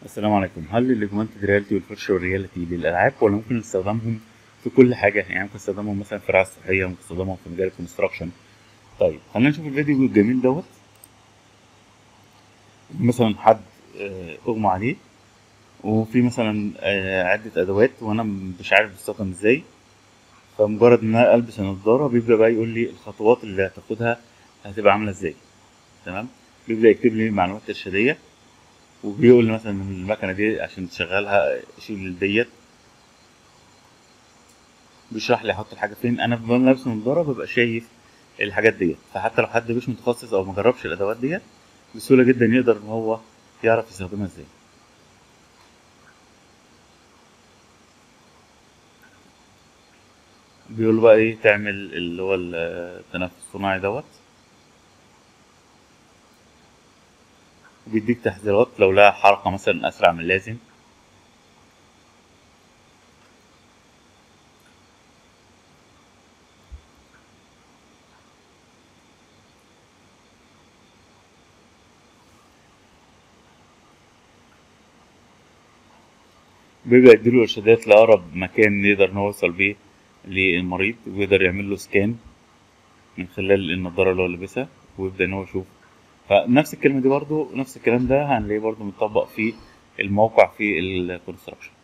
السلام عليكم هل الاجمانتد رياليتي والفيرتشوال رياليتي للالعاب ولا ممكن نستخدمهم في كل حاجه يعني ممكن نستخدمهم مثلا في الرعايه الصحيه ممكن نستخدمهم في مجال الكونستراكشن طيب خلينا نشوف الفيديو الجميل دوت مثلا حد آه، اغمى عليه وفي مثلا آه، عده ادوات وانا مش عارف بستخدم ازاي فمجرد ان انا البس النضاره بيبدا بقى يقول لي الخطوات اللي هتاخدها هتبقى عامله ازاي تمام بيبدا يكتب لي معلومات ارشاديه وبيقول لي مثلا المكنه دي عشان تشغلها شيل ديت بيشرح لي احط الحاجه فين انا ببقى لابس نضاره ببقى شايف الحاجات ديت فحتى لو حد مش متخصص او مجربش الادوات ديت بسهوله جدا يقدر ان هو يعرف يستخدمها ازاي بيقول له بقى ايه تعمل اللي هو التنفس الصناعي دوت بيديك تحذيرات لو لها حركة مثلا أسرع من اللازم بيبدأ يديله إرشادات لأقرب مكان يقدر إن هو يوصل بيه للمريض ويقدر يعمل له سكان من خلال النضارة اللي هو لابسها ويبدأ إن هو يشوف فنفس الكلمة دي برضو نفس الكلام ده هنلاقيه برضو متطبق في الموقع في الكونستراكشن